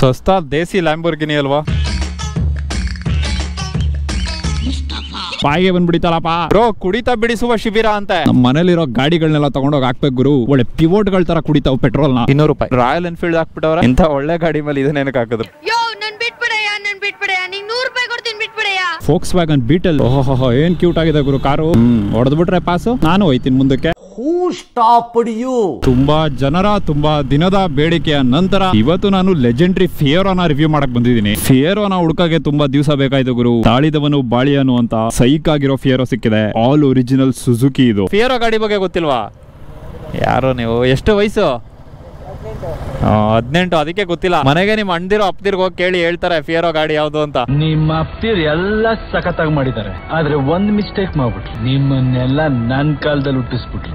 ಸಸ್ತಾ ದೇಸಿ ಲ್ಯಾಂಬೋರ್ಗಿನಿ ಅಲ್ವಾ ಬಾಯಿಗೆ ಬಂದ್ಬಿಡಿತಲ್ಲಪ್ಪ ಬ್ರೋ ಕುಡಿತ ಬಿಡಿಸುವ ಶಿಬಿರ ಅಂತೆ ನಮ್ಮ ಮನೇಲಿರೋ ಗಾಡಿಗಳನ್ನೆಲ್ಲ ತಗೊಂಡೋಗಿ ಹಾಕ್ಬೇಕು ಗುರು ಒಳ್ಳೆ ಪಿವೋಟ್ಗಳ ತರ ಕುಡಿತಾವ್ ಪೆಟ್ರೋಲ್ ನ ಇನ್ನೂರು ರೂಪಾಯಿ ರಾಯಲ್ ಎನ್ಫೀಲ್ಡ್ ಹಾಕ್ಬಿಟ್ಟವ್ರೆ ಇಂಥ ಒಳ್ಳೆ ಗಾಡಿ ಮೇಲೆ ಇದನ್ನೇನಕ್ಕೆ ಹಾಕಿದ್ರು ಯೋ ನನ್ ಬಿಟ್ಬಿಡಯ್ಯ ನನ್ ಬಿಟ್ಬಿಡಯ್ಯ ನಿಂಗ್ ನೂರ್ ರೂಪಾಯಿ ಕೊಡ್ತೀನಿ ಬಿಟ್ಬಿಡಯ್ಯ ಫೋಕ್ಸ್ ವ್ಯಾಗನ್ ಬೀಟಲ್ ಓಹೋ ಏನ್ ಕ್ಯೂಟ್ ಆಗಿದೆ ಗುರು ಕಾರು ಹೊಡೆದ್ಬಿಟ್ರೆ ಪಾಸು ನಾನು ಹೋಯ್ತೀನಿ ಮುಂದಕ್ಕೆ Who stopped you? ತುಂಬಾ ಜನರ ತುಂಬಾ ದಿನದ ಬೇಡಿಕೆಯ ನಂತರ ಇವತ್ತು ನಾನು ಲೆಜೆಂಡ್ರಿ ಫಿಯರೋನ ರಿವ್ಯೂ ಮಾಡಕ್ ಬಂದಿದ್ದೀನಿ ಫಿಯರೋನ ಹುಡುಕಕ್ಕೆ ತುಂಬಾ ದಿವಸ ಬೇಕಾಯ್ತು ಗುರು ತಾಳಿದವನು ಬಾಳಿಯನು ಅಂತ ಸೈಕ್ ಆಗಿರೋ ಫಿಯರೋ ಸಿಕ್ಕಿದೆ ಆಲ್ ಒರಿಜಿನಲ್ ಸುಜುಕಿ ಇದು ಫಿಯರೋ ಗಾಡಿ ಬಗ್ಗೆ ಗೊತ್ತಿಲ್ವಾ ಯಾರೋ ನೀವು ಎಷ್ಟು ವಯಸ್ಸು ಹದಿನೆಂಟು ಅದಕ್ಕೆ ಗೊತ್ತಿಲ್ಲ ಮನೆಗೆ ನಿಮ್ಮ ಅಣ್ದಿರೋ ಅಪ್ದಿರ್ಗೆ ಹೋಗಿ ಕೇಳಿ ಹೇಳ್ತಾರೆ ಫಿಯರೋ ಗಾಡಿ ಯಾವ್ದು ಅಂತ ನಿಮ್ಮ ಅಪ್ತಿರ್ ಎಲ್ಲ ಸಖತ್ತಾಗಿ ಮಾಡಿದ್ದಾರೆ ಆದ್ರೆ ಒಂದ್ ಮಿಸ್ಟೇಕ್ ಮಾಡ್ಬಿಟ್ರು ನಿಮ್ಮನ್ನೆಲ್ಲ ನನ್ ಕಾಲದಲ್ಲಿ ಹುಟ್ಟಿಸ್ಬಿಟ್ರು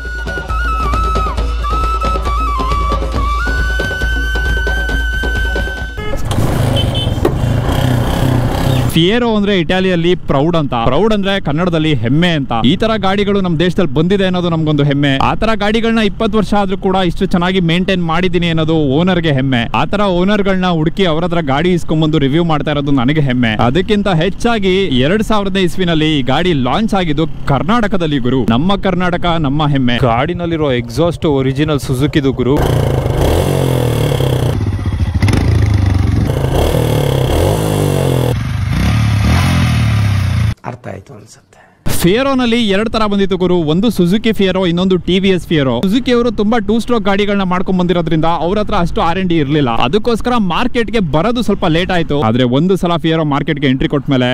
ಫಿಯರೋ ಅಂದ್ರೆ ಇಟಾಲಿಯಲ್ಲಿ ಪ್ರೌಡ್ ಅಂತ ಪ್ರೌಡ್ ಅಂದ್ರೆ ಕನ್ನಡದಲ್ಲಿ ಹೆಮ್ಮೆ ಅಂತ ಈ ತರ ಗಾಡಿಗಳು ನಮ್ಮ ದೇಶದಲ್ಲಿ ಬಂದಿದೆ ಅನ್ನೋದು ನಮ್ಗೊಂದು ಹೆಮ್ಮೆ ಆ ತರ ಗಾಡಿಗಳನ್ನ ಇಪ್ಪತ್ತು ವರ್ಷ ಆದ್ರೂ ಕೂಡ ಇಷ್ಟು ಚೆನ್ನಾಗಿ ಮೇಂಟೈನ್ ಮಾಡಿದೀನಿ ಅನ್ನೋದು ಓನರ್ಗೆ ಹೆಮ್ಮೆ ಆ ತರ ಓನರ್ಗಳನ್ನ ಹುಡುಕಿ ಅವ್ರ ಹತ್ರ ಗಾಡಿ ಇಸ್ಕೊಂಡ್ಬಂದು ರಿವ್ಯೂ ಮಾಡ್ತಾ ಇರೋದು ನನಗೆ ಹೆಮ್ಮೆ ಅದಕ್ಕಿಂತ ಹೆಚ್ಚಾಗಿ ಎರಡ್ ಸಾವಿರದ ಇಸ್ವಿನಲ್ಲಿ ಈ ಗಾಡಿ ಲಾಂಚ್ ಆಗಿದ್ದು ಕರ್ನಾಟಕದಲ್ಲಿ ಗುರು ನಮ್ಮ ಕರ್ನಾಟಕ ನಮ್ಮ ಹೆಮ್ಮೆ ಗಾಡಿನಲ್ಲಿರೋ ಎಕ್ಸಾಸ್ಟ್ ಒರಿಜಿನಲ್ ಸುಜುಕಿದು ಗುರು ಅರ್ಥ ಆಯ್ತು ಅನ್ಸುತ್ತೆ ಫಿಯರೋನಲ್ಲಿ ಎರಡು ತರ ಬಂದಿತ್ತು ಗುರು ಒಂದು ಸುಜುಕಿ ಫಿಯರೋ ಇನ್ನೊಂದು ಟಿವಿಎಸ್ ಫಿಯರೋ ಸುಜುಕಿ ಅವರು ತುಂಬಾ ಟೂ ಸ್ಟ್ರೋಕ್ ಗಾಡಿಗಳನ್ನ ಮಾಡ್ಕೊಂಡ್ ಬಂದಿರೋದ್ರಿಂದ ಅವ್ರ ಹತ್ರ ಅಷ್ಟು ಆರ್ ಎನ್ ಡಿ ಇರ್ಲಿಲ್ಲ ಅದಕ್ಕೋಸ್ಕರ ಮಾರ್ಕೆಟ್ಗೆ ಬರೋದು ಸ್ವಲ್ಪ ಲೇಟ್ ಆಯ್ತು ಆದ್ರೆ ಒಂದು ಸಲ ಫಿಯರೋ ಮಾರ್ಕೆಟ್ಗೆ ಎಂಟ್ರಿ ಕೊಟ್ಮೇಲೆ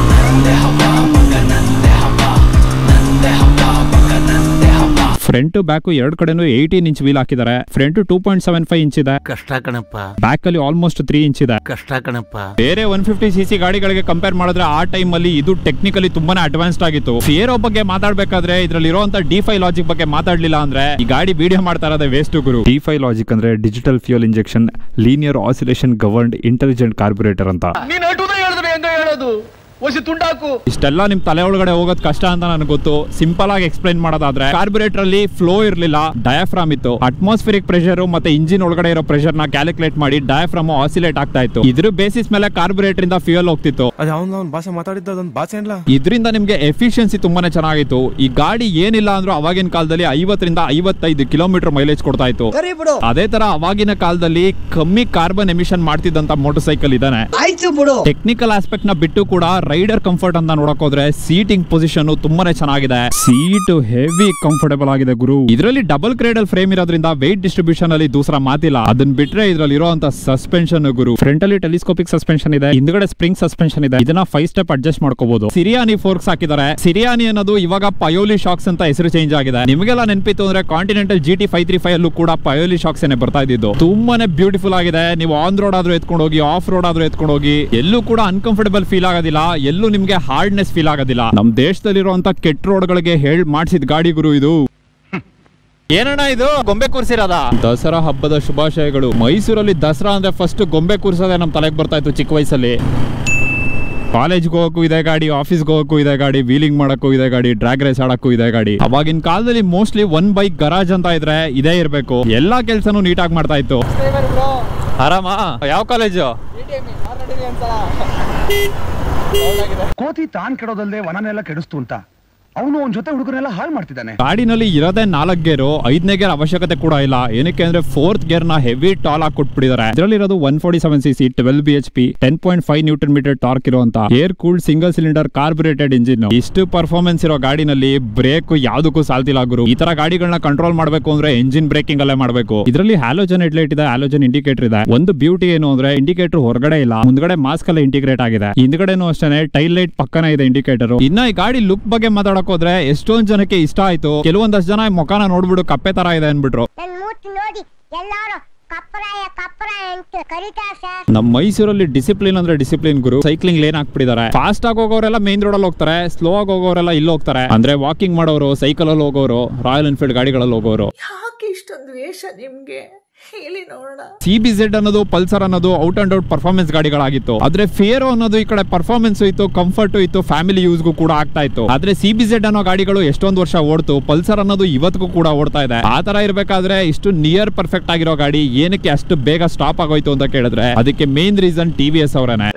ಫ್ರಂಟ್ ಬ್ಯಾಕ್ ಎರಡು ಕಡೆನೂ ಏಯ್ಟೀನ್ ಇಂಚ್ ವೀಲ್ ಹಾಕಿದ್ದಾರೆ front two point seven five inch ಇದೆ ಕಷ್ಟ ಕಣಪ್ಪ ಬ್ಯಾಕ್ ಅಲ್ಲಿ ಆಲ್ಮೋಸ್ಟ್ ತ್ರೀ ಇಂಚ್ ಇದೆ ಕಷ್ಟ ಕಣಪ್ಪ ಬೇರೆ ಒನ್ ಫಿಫ್ಟಿ ಸಿ ಸಿ ಗಾಡಿಗಳಿಗೆ ಕಂಪೇರ್ ಮಾಡಿದ್ರೆ ಆ ಟೈಮ್ ಅಲ್ಲಿ ಇದು ಟೆಕ್ನಿಕಲಿ ತುಂಬಾನೇ ಅಡ್ವಾನ್ಸ್ಡ್ ಆಗಿತ್ತು ಫಿಯರೋ ಬಗ್ಗೆ ಮಾತಾಡ್ಬೇಕಾದ್ರೆ ಇದ್ರಲ್ಲಿ ಇರುವಂತ ಡಿ ಫೈ ಲಾಜಿಕ್ ಬಗ್ಗೆ ಮಾತಾಡ್ಲಿಲ್ಲ ಅಂದ್ರೆ ಈ ಗಾಡಿ ವಿಡಿಯೋ ಮಾಡ್ತಾ ಇರೋದೇ ವೇಸ್ಟ್ ಗುರು ಡಿ ಫೈ ಲಾಜಿಕ್ ಅಂದ್ರೆ digital fuel injection linear oscillation governed intelligent carburettor ಅಂತ ನೀನ್ ಅಟುದ ಹೇಳಿದ್ರೆ ಹೆಂಗ ಹೇಳೋದು ಒಸಿ ತುಂಡಾಕು ಇಷ್ಟೆಲ್ಲ ನಿಮ್ ತಲೆ ಒಳಗಡೆ ಹೋಗೋದ್ ಕಷ್ಟ ಅಂತ ನನಗೆ ಗೊತ್ತು ಸಿಂಪಲ್ ಆಗಿ ಎಕ್ಸ್ಪ್ಲೈನ್ ಮಾಡೋದಾದ್ರೆ ಕಾರ್ಬೊರೇಟರ್ ಅಲ್ಲಿ ಫ್ಲೋ ಇರ್ಲಿಲ್ಲ ಡಯಾಫ್ರಾಮ್ ಇತ್ತು ಅಟ್ಮಾಸ್ಫಿರಿಕ್ ಪ್ರೆಷರ್ ಮತ್ತೆ ಇಂಜಿನ್ ಒಳಗಡೆ ಇರೋ ಪ್ರೆಷರ್ ನ ಕ್ಯಾಲ್ಕುಲೇಟ್ ಮಾಡಿ ಡಯಾಫ್ರಾಮ್ ಆಸಿಲೇಟ್ ಆಗ್ತಾ ಇತ್ತು ಇದ್ರ ಬೇಸಿಸ್ ಮೇಲೆ ಕಾರ್ಬೊರೇಟರ್ ಇಂದ ಫ್ಯೂಯಲ್ ಹೋಗ್ತಿತ್ತು ಅದು ಅವ್ನು ಅವ್ನ ಭಾಷೆ ಮಾತಾಡಿದ್ದು ಅದೊಂದು ಭಾಷೆ ಏನ್ಲ ಇದರಿಂದ ನಿಮ್ಗೆ ಎಫಿಷಿಯನ್ಸಿ ತುಂಬಾನೇ ಚೆನ್ನಾಗಿತ್ತು ಈ ಗಾಡಿ ಏನಿಲ್ಲ ಅಂದ್ರೂ ಅವಾಗಿನ ಕಾಲದಲ್ಲಿ ಐವತ್ತರಿಂದ ಐವತ್ತೈದು ಕಿಲೋಮೀಟರ್ ಮೈಲೇಜ್ ಕೊಡ್ತಾ ಇತ್ತು ಸರಿ ಬಿಡು ಅದೇ ತರ ಅವಾಗಿನ ಕಾಲದಲ್ಲಿ ಕಮ್ಮಿ ಕಾರ್ಬನ್ ಎಮಿಷನ್ ಮಾಡ್ತಿದ್ದಂತ ಮೋಟರ್ ಸೈಕಲ್ ಇದಾನೆ ಆಯ್ತು ಬಿಡು ಟೆಕ್ನಿಕಲ್ ಆಸ್ಪೆಕ್ಟ್ ನ ಬಿಟ್ಟು ಕೂಡ ರೈಡರ್ ಕಂಫರ್ಟ್ ಅಂತ ನೋಡಕ್ ಹೋದ್ರೆ ಸೀಟಿಂಗ್ ಪೊಸಿಷನ್ ತುಂಬಾನೇ ಚೆನ್ನಾಗಿದೆ ಸೀಟ್ ಹೆವಿ ಕಂಫರ್ಟಬಲ್ ಆಗಿದೆ ಗುರು ಇದರಲ್ಲಿ ಡಬಲ್ ಕ್ರೇಡಲ್ ಫ್ರೇಮ್ ಇರೋದ್ರಿಂದ ವೆಯ್ಟ್ ಡಿಸ್ಟ್ರಿಬ್ಯೂಷನ್ ಅಲ್ಲಿ ದೂಸರ ಮಾತಿಲ್ಲ ಅದನ್ನ ಬಿಟ್ರೆ ಇದ್ರಲ್ಲಿ ಇರುವಂತ ಸಸ್ಪೆನ್ಷನ್ ಗುರು ಫ್ರಂಟ್ ಅಲ್ಲಿ ಟೆಲಿಸ್ಕೋಪಿಕ್ ಸಸ್ಪೆನ್ಷನ್ ಇದೆ ಹಿಂದ್ಗಡೆ ಸ್ಪ್ರಿಂಗ್ ಸಸ್ಪೆನ್ಷನ್ ಇದೆ ಇದನ್ನ ಫೈವ್ ಸ್ಟೆಪ್ ಅಡ್ಜಸ್ಟ್ ಮಾಡ್ಕೋಬಹುದು ಸಿರಿಯಾನಿ ಫೋರ್ಕ್ಸ್ ಹಾಕಿದ್ದಾರೆ ಸಿರಿಯಾನಿ ಅನ್ನೋದು ಇವಾಗ ಪಯೋಲಿ ಶಾಕ್ಸ್ ಅಂತ ಹೆಸರು ಚೇಂಜ್ ಆಗಿದೆ ನಿಮಗೆಲ್ಲ ನೆನಪಿತ್ತು ಅಂದ್ರೆ continental G T five three five ಅಲ್ಲೂ ಕೂಡ ಪಯೋಲಿ ಶಾಕ್ಸ್ ಏನೇ ಬರ್ತಾ ಇದ್ದಿದ್ದು ತುಂಬಾನೇ ಬ್ಯೂಟಿಫುಲ್ ಆಗಿದೆ ನೀವು ಆನ್ ರೋಡ್ ಆದ್ರೂ ಎತ್ಕೊಂಡು ಹೋಗಿ ಆಫ್ ರೋಡ್ ಆದ್ರೂ ಎತ್ಕೊಂಡು ಹೋಗಿ ಎಲ್ಲೂ ಕೂಡ ಅನ್ಕಂಫರ್ಟಬಲ್ ಫೀಲ್ ಆಗೋದಿಲ್ಲ ಎಲ್ಲೂ ನಿಮ್ಗೆ ಹಾರ್ಡ್ನೆಸ್ ಫೀಲ್ ಆಗೋದಿಲ್ಲ ನಮ್ ದೇಶದಲ್ಲಿರುವಂತ ಕೆಟ್ಟ ರೋಡ್ಗಳಿಗೆ ಹೇಳ್ ಮಾಡಿಸಿದ ಗಾಡಿ ಗುರು ಇದು ಏನಣ್ಣ ಇದು ಗೊಂಬೆ ಕೂರ್ಸಿರೋದ ದಸರಾ ಹಬ್ಬದ ಶುಭಾಶಯಗಳು ಮೈಸೂರಲ್ಲಿ ದಸರಾ ಅಂದ್ರೆ ಫಸ್ಟ್ ಗೊಂಬೆ ಕೂರ್ಸೋದೇ ನಮ್ ತಲೆಗೆ ಬರ್ತಾ ಇತ್ತು ಚಿಕ್ಕ ವಯಸ್ಸಲ್ಲಿ ಕಾಲೇಜ್ಗೆ ಹೋಗಕ್ಕೂ ಇದೆ ಗಾಡಿ ಆಫೀಸ್ಗೆ ಹೋಗಕ್ಕೂ ಇದೆ ಗಾಡಿ ವೀಲಿಂಗ್ ಮಾಡಕ್ಕೂ ಇದೆ ಗಾಡಿ ಡ್ರಾಗ್ ರೇಸ್ ಆಡಕ್ಕೂ ಇದೆ ಗಾಡಿ ಅವಾಗಿನ ಕಾಲದಲ್ಲಿ ಮೋಸ್ಟ್ಲಿ ಒನ್ ಬೈಕ್ ಗರಾಜ್ ಅಂತ ಇದ್ರೆ ಇದೇ ಇರಬೇಕು ಎಲ್ಲಾ ಕೆಲಸನೂ ನೀಟಾಗಿ ಮಾಡ್ತಾ ಇತ್ತು ಆರಾಮ ಯಾವ ಕಾಲೇಜು ಕೋತಿ ತಾನ್ ಕೆಡೋದಲ್ದೆ ವನನೆಲ್ಲ ಕೆಡಿಸ್ತು ಅಂತ ಅವನು ಅವನ ಜೊತೆ ಹುಡುಗರೆಲ್ಲ ಹಾಳು ಮಾಡ್ತಿದ್ದಾನೆ ಗಾಡಿನಲ್ಲಿ ಇರೋದೇ ನಾಲ್ಕು ಗೇರು ಐದನೇ ಗೇರ್ ಅವಶ್ಯಕತೆ ಕೂಡ ಇಲ್ಲ ಏನಕ್ಕೆ ಅಂದ್ರೆ ಫೋರ್ತ್ ಗೇರ್ ನ ಹೆವಿ ಟಾಲ್ ಆಗಿ ಕೊಟ್ಬಿಟ್ಟಿದ್ದಾರೆ ಇದರಲ್ಲಿರೋದು one forty seven C C twelve B H P ten point five newton metre torque ಇರುವಂತ air cooled single cylinder carburetted engine ಇಷ್ಟು ಪರ್ಫಾರ್ಮೆನ್ಸ್ ಇರೋ ಗಾಡಿನಲ್ಲಿ ಬ್ರೇಕ್ ಯಾವ್ದಕ್ಕೂ ಸಾಲ್ತಿಲ್ಲ ಗುರು ಈ ತರ ಗಾಡಿಗಳನ್ನ ಕಂಟ್ರೋಲ್ ಮಾಡಬೇಕು ಅಂದ್ರೆ ಎಂಜಿನ್ ಬ್ರೇಕಿಂಗ್ ಅಲ್ಲೇ ಮಾಡಬೇಕು ಇದರಲ್ಲಿ ಹ್ಯಾಲೋಜನ್ ಹೆಡ್ಲೈಟ್ ಇದೆ ಹ್ಯಾಲೋಜನ್ ಇಂಡಿಕೇಟರ್ ಇದೆ ಒಂದು ಬ್ಯೂಟಿ ಏನು ಅಂದ್ರೆ ಇಂಡಿಕೇಟರ್ ಹೊರಗಡೆ ಇಲ್ಲ ಮುಂದ್ಗಡೆ ಮಾಸ್ಕ್ ಎಲ್ಲ ಇಂಟಿಗ್ರೇಟ್ ಆಗಿದೆ ಹಿಂದ್ಗಡೆನೂ ಅಷ್ಟೇ ಟೈಲ್ ಲೈಟ್ ಪಕ್ಕನೇ ಇದೆ ಇಂಡಿಕೇಟರ್ ಇನ್ನ ಈ ಗಾಡಿ ಲುಕ್ ಬಗ್ಗೆ ಮಾತಾಡಕ್ ಹೋದ್ರೆ ಎಷ್ಟೊಂದ್ ಜನಕ್ಕೆ ಇಷ್ಟ ಆಯ್ತು ಕೆಲವೊಂದಷ್ಟು ಜನ ಈ ಮುಖಾನ ನೋಡ್ಬಿಟ್ಟು ಕಪ್ಪೆ ತರ ಇದೆ ಅನ್ಬಿಟ್ರು ನನ್ ಮೂತಿ ನೋಡಿ ಎಲ್ಲಾರು ಕಪ್ಪರಾಯ ಕಪ್ಪರಾಯ ಅಂತ ಕರೀತಾರ ಸರ್ ನಮ್ಮ ಮೈಸೂರಲ್ಲಿ ಡಿಸಿಪ್ಲಿನ್ ಅಂದ್ರೆ ಡಿಸಿಪ್ಲಿನ್ ಗುರು ಸೈಕ್ಲಿಂಗ್ ಲೇನ್ ಹಾಕ್ಬಿಟ್ಟಿದ್ದಾರೆ ಫಾಸ್ಟ್ ಆಗಿ ಹೋಗೋರೆಲ್ಲ ಮೇನ್ ರೋಡ್ ಅಲ್ಲಿ ಹೋಗ್ತಾರೆ ಸ್ಲೋ ಆಗಿ ಹೋಗೋರೆಲ್ಲ ಇಲ್ಲಿ ಹೋಗ್ತಾರೆ ಅಂದ್ರೆ ವಾಕಿಂಗ್ ಮಾಡೋರು ಸೈಕಲ್ ಅಲ್ಲಿ ಹೋಗೋರು ರಾಯಲ್ ಎನ್ಫೀಲ್ಡ್ ಗಾಡಿಗಳಲ್ಲಿ ಹೋಗೋರು ಯಾಕೆ ಇಷ್ಟೊಂದು ವೇಷ ನಿಮ್ಗೆ ಸಿ ಬಿ ಜೆಡ್ ಅನ್ನೋದು ಪಲ್ಸರ್ ಅನ್ನೋದು ಔಟ್ ಅಂಡ್ ಔಟ್ ಪರ್ಫಾರ್ಮೆನ್ಸ್ ಗಾಡಿಗಳಾಗಿತ್ತು ಆದ್ರೆ ಫಿಯರೋ ಅನ್ನೋದು ಈ ಕಡೆ ಪರ್ಫಾರ್ಮೆನ್ಸ್ ಇತ್ತು ಕಂಫರ್ಟ್ ಇತ್ತು ಫ್ಯಾಮಿಲಿ ಯೂಸ್ಗೂ ಕೂಡ ಆಗ್ತಾ ಇತ್ತು ಆದ್ರೆ ಸಿ ಬಿ ಜೆಡ್ ಅನ್ನೋ ಗಾಡಿಗಳು ಎಷ್ಟೊಂದು ವರ್ಷ ಓಡ್ತು ಪಲ್ಸರ್ ಅನ್ನೋದು ಇವತ್ತಿಗೂ ಕೂಡ ಓಡ್ತಾ ಇದೆ ಆ ತರ ಇರ್ಬೇಕಾದ್ರೆ ಇಷ್ಟು ನಿಯರ್ ಪರ್ಫೆಕ್ಟ್ ಆಗಿರೋ ಗಾಡಿ ಏನಕ್ಕೆ ಅಷ್ಟು ಬೇಗ ಸ್ಟಾಪ್ ಆಗೋಯ್ತು ಅಂತ ಕೇಳಿದ್ರೆ ಅದಕ್ಕೆ main reason T V S ಅವರೇನೆ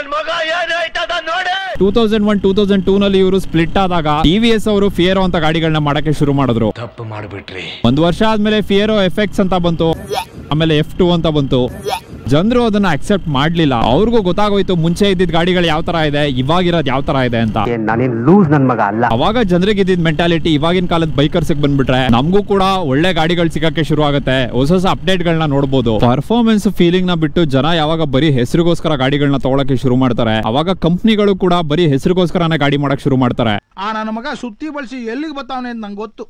two thousand one two thousand two ನಲ್ಲಿ ಇವರು ಸ್ಪ್ಲಿಟ್ ಆದಾಗ ಟಿ ವಿ ಎಸ್ ಅವರು ಫಿಯರೋ ಅಂತ ಗಾಡಿಗಳನ್ನ ಮಾಡಕ್ಕೆ ಶುರು ಮಾಡಿದ್ರು ತಪ್ಪು ಮಾಡ್ಬಿಟ್ರಿ ಒಂದು ವರ್ಷ ಆದ್ಮೇಲೆ ಫಿಯರೋ ಎಫೆಕ್ಟ್ಸ್ ಅಂತ ಬಂತು ಆಮೇಲೆ ಎಫ್ ಟು ಅಂತ ಬಂತು ಜನರು ಅದನ್ನ ಅಕ್ಸೆಪ್ಟ್ ಮಾಡ್ಲಿಲ್ಲ ಅವ್ರಿಗೂ ಗೊತ್ತಾಗೋಯ್ತು ಮುಂಚೆ ಇದ್ದಿದ್ ಗಾಡಿಗಳು ಯಾವ ತರ ಇದೆ ಇವಾಗಿರೋದು ಯಾವ ತರ ಇದೆ ಅಂತ ನಾನೇನ್ ಲೂಸ್ ನನ್ ಮಗ ಅಲ್ಲ ಅವಾಗ ಜನರಿಗೆ ಇದ್ದಿದ್ ಮೆಂಟಾಲಿಟಿ ಇವಾಗಿನ ಕಾಲದ ಬೈಕರ್ಸ್ ಬಂದ್ಬಿಟ್ರೆ ನಮಗೂ ಕೂಡ ಒಳ್ಳೆ ಗಾಡಿಗಳು ಸಿಗಕ್ಕೆ ಶುರು ಆಗುತ್ತೆ ಹೊಸ ಹೊಸ ಅಪ್ಡೇಟ್ ಗಳನ್ನ ನೋಡಬಹುದು ಪರ್ಫಾರ್ಮೆನ್ಸ್ ಫೀಲಿಂಗ್ ನ ಬಿಟ್ಟು ಜನ ಯಾವಾಗ ಬರೀ ಹೆಸರಿಗೋಸ್ಕರ ಗಾಡಿಗಳನ್ನ ತಗೊಳಕ್ಕೆ ಶುರು ಮಾಡ್ತಾರೆ ಅವಾಗ ಕಂಪ್ನಿಗಳು ಕೂಡ ಬರೀ ಹೆಸರಿಗೋಸ್ಕರನೇ ಗಾಡಿ ಮಾಡಕ್ ಶುರು ಮಾಡ್ತಾರೆ ಆ ನನ್ನ ಮಗ ಸುತ್ತಿ ಬಳಸಿ ಎಲ್ಲಿಗೆ ಬರ್ತಾವನೆ ಅಂತ ನಂಗೆ ಗೊತ್ತು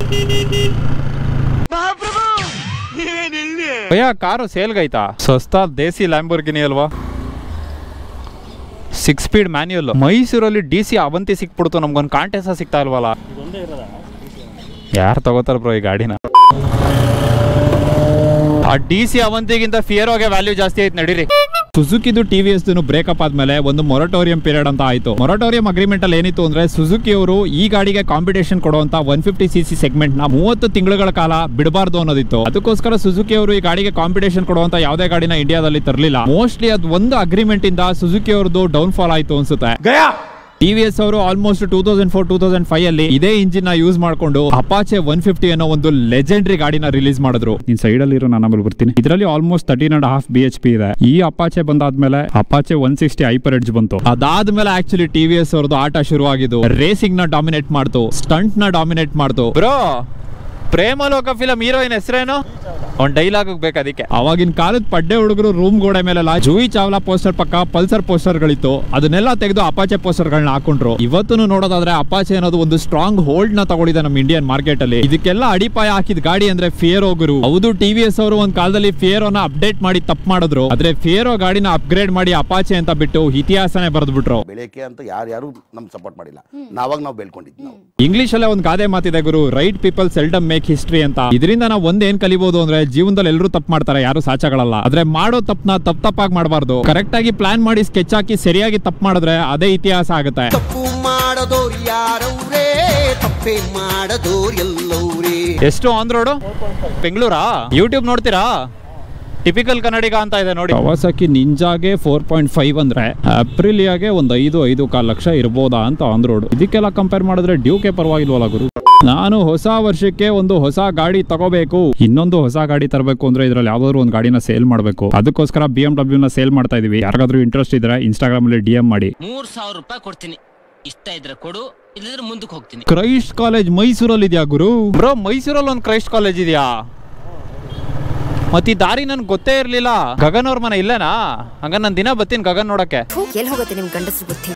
ಭಯ ಕಾರು ಸೇಲ್ಗೈತಾ ಸಸ್ತಾ ದೇಸಿ ಲ್ಯಾಂಬೋರ್ಗಿನಿ ಅಲ್ವಾ ಸಿಕ್ಸ್ ಸ್ಪೀಡ್ ಮ್ಯಾನ್ಯುಯಲ್ ಮೈಸೂರಲ್ಲಿ ಡಿ ಸಿ ಅವಂತಿ ಸಿಕ್ಬಿಡ್ತು ನಮ್ಗೊಂದು ಕಾಂಟೆಸ ಸಿಗ್ತಾ ಇಲ್ವಲ್ಲ ಯಾರು ತಗೋತಾರ ಬ್ರೋ ಈ ಗಾಡಿನ ಆ ಡಿ ಸಿ ಅವಂತಿಗಿಂತ ಫಿಯರೋಗೆ ವ್ಯಾಲ್ಯೂ ಜಾಸ್ತಿ ಐತೆ ನಡೀರಿ ಸುಜುಕಿದು ಟಿ ವಿ ಎಸ್ ಬ್ರೇಕಪ್ ಆದ್ಮೇಲೆ ಒಂದು ಮೊರಟೋರಿಯಂ ಪೀರಿಯಡ್ ಅಂತ ಆಯ್ತು ಮೊರಟೋರಿಯಂ ಅಗ್ರಿಮೆಂಟ್ ಅಲ್ಲಿ ಏನಿತ್ತು ಅಂದ್ರೆ ಸುಜುಕಿ ಅವರು ಈ ಗಾಡಿಗೆ ಕಾಂಪಿಟೇಷನ್ ಕೊಡುವಂತ one fifty C C segment ನ ಮೂವತ್ತು ತಿಂಗಳುಗಳ ಕಾಲ ಬಿಡಬಾರ್ದು ಅನ್ನೋದಿತ್ತು ಅದಕ್ಕೋಸ್ಕರ ಸುಜುಕಿ ಅವರು ಈ ಗಾಡಿಗೆ ಕಾಂಪಿಟೇಷನ್ ಕೊಡುವಂತ ಯಾವುದೇ ಗಾಡಿನ ಇಂಡಿಯಾದಲ್ಲಿ ತರಲಿಲ್ಲ ಮೋಸ್ಟ್ಲಿ ಅದ್ ಒಂದು ಅಗ್ರಿಮೆಂಟ್ ಇಂದ ಸುಜುಕಿ ಅವ್ರದ್ದು ಡೌನ್ ಫಾಲ್ ಆಯ್ತು ಅನ್ಸುತ್ತೆ ಟಿ ವಿ ಎಸ್ ಅವರು almost two thousand four two thousand five ಅಲ್ಲಿ ಇದೇ ಇಂಜಿನ್ ನ ಯೂಸ್ ಮಾಡ್ಕೊಂಡು ಅಪಾಚೆ ಒನ್ ಫಿಫ್ಟಿ ಅನ್ನೋ ಒಂದು ಲೆಜೆಂಡ್ರಿ ಗಾಡಿನ ರಿಲೀಸ್ ಮಾಡಿದ್ರು ಇನ್ ಸೈಡ್ ಅಲ್ಲಿ ಇರೋ ನಾನು ಆಮೇಲೆ ಬರ್ತೀನಿ ಇದರಲ್ಲಿ almost thirteen and half B H P ಇದೆ ಈ ಅಪಾಚೆ ಬಂದಾದ್ಮೇಲೆ Apache one sixty hyper edge ಬಂತು ಅದಾದ್ಮೇಲೆ ಆಕ್ಚುಲಿ ಟಿ ವಿ ಎಸ್ ಅವ್ರದ್ದು ಆಟ ಶುರು ಆಗಿದ್ದು ರೇಸಿಂಗ್ ನ ಡಾಮಿನೇಟ್ ಮಾಡ್ತು ಸ್ಟಂಟ್ ನ ಡಾಮಿನೇಟ್ ಮಾಡ್ತು ಬ್ರೋ ಪ್ರೇಮಲೋಕ ಫಿಲಂ ಹೀರೋಯಿನ್ ಹೆಸರೇನು ಒಂದ್ ಡೈಲಾಗ್ ಬೇಕು ಅದಕ್ಕೆ ಅವಾಗಿನ ಕಾಲದ ಪಡ್ಡೆ ಹುಡುಗರು ರೂಮ್ ಗೋಡೆ ಮೇಲೆಲ್ಲ ಜೂಯಿ ಚಾವ್ಲಾ ಪೋಸ್ಟರ್ ಪಕ್ಕ ಪಲ್ಸರ್ ಪೋಸ್ಟರ್ ಗಳಿತ್ತು ಅದನ್ನೆಲ್ಲ ತೆಗೆದು ಅಪಾಚೆ ಪೋಸ್ಟರ್ ಗಳನ್ನ ಹಾಕೊಂಡ್ರು ಇವತ್ತು ನೋಡೋದಾದ್ರೆ ಅಪಾಚೆ ಅನ್ನೋದು ಒಂದು ಸ್ಟ್ರಾಂಗ್ ಹೋಲ್ಡ್ ನ ತಗೊಂಡಿದೆ ನಮ್ಮ ಇಂಡಿಯನ್ ಮಾರ್ಕೆಟ್ ಅಲ್ಲಿ ಇದಕ್ಕೆಲ್ಲ ಅಡಿಪಾಯ ಹಾಕಿದ ಗಾಡಿ ಅಂದ್ರೆ ಫಿಯರೋ ಗುರು ಹೌದು ಟಿವಿಎಸ್ ಎಸ್ ಅವರು ಒಂದ್ ಕಾಲದಲ್ಲಿ ಫಿಯರೋನ ಅಪ್ಡೇಟ್ ಮಾಡಿ ತಪ್ಪು ಮಾಡಿದ್ರು ಆದ್ರೆ ಫಿಯರೋ ಗಾಡಿನ ಅಪ್ಗ್ರೇಡ್ ಮಾಡಿ ಅಪಾಚೆ ಅಂತ ಬಿಟ್ಟು ಇತಿಹಾಸನೇ ಬರೆದ್ಬಿಟ್ರು ಬೆಳೆಯಕ್ಕೆ ಅಂತ ಯಾರು ಯಾರು ನಮ್ಗೆ ಸಪೋರ್ಟ್ ಮಾಡಿಲ್ಲ ನಾವಾಗ ನಾವು ಬೆಳ್ಕೊಂಡಿದ್ದು ನಾವು ಇಂಗ್ಲಿಷ್ ಅಲ್ಲೇ ಒಂದು ಗಾದೆ ಮಾತಿದೆ ಗುರು right people seldom make history ಅಂತ ಇದರಿಂದ ನಾವು ಒಂದ್ ಏನ್ ಕಲಿಬಹುದು ಅಂದ್ರೆ ಜೀವನದಲ್ಲಿ ಎಲ್ಲರೂ ತಪ್ಪು ಮಾಡ್ತಾರೆ ಯಾರು ಸಾಚಗಳಲ್ಲ ಆದ್ರೆ ಮಾಡೋ ತಪ್ಪನ ತಪ್ಪ ತಪ್ಪಾಗಿ ಮಾಡಬಾರ್ದು ಕರೆಕ್ಟ್ ಆಗಿ ಪ್ಲಾನ್ ಮಾಡಿ ಸ್ಕೆಚ್ ಹಾಕಿ ಸರಿಯಾಗಿ ತಪ್ಪು ಮಾಡಿದ್ರೆ ಅದೇ ಇತಿಹಾಸ ಆಗುತ್ತೆ ತಪ್ಪು ಮಾಡದೋರ್ ಯಾರವ್ರೇ ತಪ್ಪೇ ಮಾಡದೋರ್ ಎಲ್ಲವ್ರೇ ಎಷ್ಟು ಆನ್ ರೋಡು ಬೆಂಗಳೂರಾ ಯೂಟ್ಯೂಬ್ ನೋಡ್ತೀರಾ ಟಿಪಿಕಲ್ ಕನ್ನಡಿಗ ಅಂತ ಇದೆ ನೋಡಿ ಕವಾಸಕಿ ನಿಂಜಾಗೆ ಫೋರ್ ಪಾಯಿಂಟ್ ಫೈವ್ ಅಂದ್ರೆ ಅಪ್ರಿಲಿಯಾಗೆ ಒಂದು ಐದು ಐದು ಕಾಲ್ ಲಕ್ಷ ಇರ್ಬೋದಾ ಅಂತ ಆನ್ ರೋಡ್ ಇದಕ್ಕೆಲ್ಲ ಕಂಪೇರ್ ಮಾಡಿದ್ರೆ ಡ್ಯೂಕೆ ಪರವಾಗಿಲ್ವಲ್ಲ ಗುರು ನಾನು ಹೊಸ ವರ್ಷಕ್ಕೆ ಒಂದು ಹೊಸ ಗಾಡಿ ತಗೋಬೇಕು ಇನ್ನೊಂದು ಹೊಸ ಗಾಡಿ ತರಬೇಕು ಅಂದ್ರೆ ಇದ್ರಲ್ಲಿ ಯಾವ್ದಾದ್ರು ಒಂದು ಗಾಡಿನ ಸೇಲ್ ಮಾಡಬೇಕು ಅದಕ್ಕೋಸ್ಕರ ಬಿ ಎಂ ಡಬ್ಲ್ಯೂ ನ ಸೇಲ್ ಮಾಡ್ತಾ ಇದೀವಿ ಯಾರಿಗಾದ್ರೂ ಇಂಟ್ರೆಸ್ಟ್ ಇದ್ರೆ ಇನ್ಸ್ಟಾಗ್ರಾಮ್ ಅಲ್ಲಿ ಡಿ ಎಂ ಮಾಡಿ ಮೂರ್ ಸಾವಿರ ರೂಪಾಯಿ ಕೊಡ್ತೀನಿ ಇಷ್ಟ ಇದ್ರೆ ಕೊಡು ಇಲ್ಲದ್ರೆ ಮುಂದಕ್ಕೆ ಹೋಗ್ತೀನಿ ಕ್ರೈಸ್ಟ್ ಕಾಲೇಜ್ ಮೈಸೂರಲ್ಲಿ ಇದೆಯಾ ಗುರು ಬ್ರೋ ಮೈಸೂರಲ್ಲಿ ಒಂದು ಕ್ರೈಸ್ಟ್ ಕಾಲೇಜ್ ಇದೆಯಾ ಮತ್ತೆ ಈ ದಾರಿ ನನ್ಗೆ ಗೊತ್ತೇ ಇರ್ಲಿಲ್ಲ ಗಗನ್ ಅವ್ರ ಮನೆ ಇಲ್ಲನಾ ಹಂಗ ನಾನು ದಿನ ಬರ್ತೀನಿ ಗಗನ್ ನೋಡಕ್ಕೆ ಎಲ್ಲಿ ಹೋಗುತ್ತೆ ನಿಮ್ ಗಂಡಸ್ರ ಬುದ್ಧಿ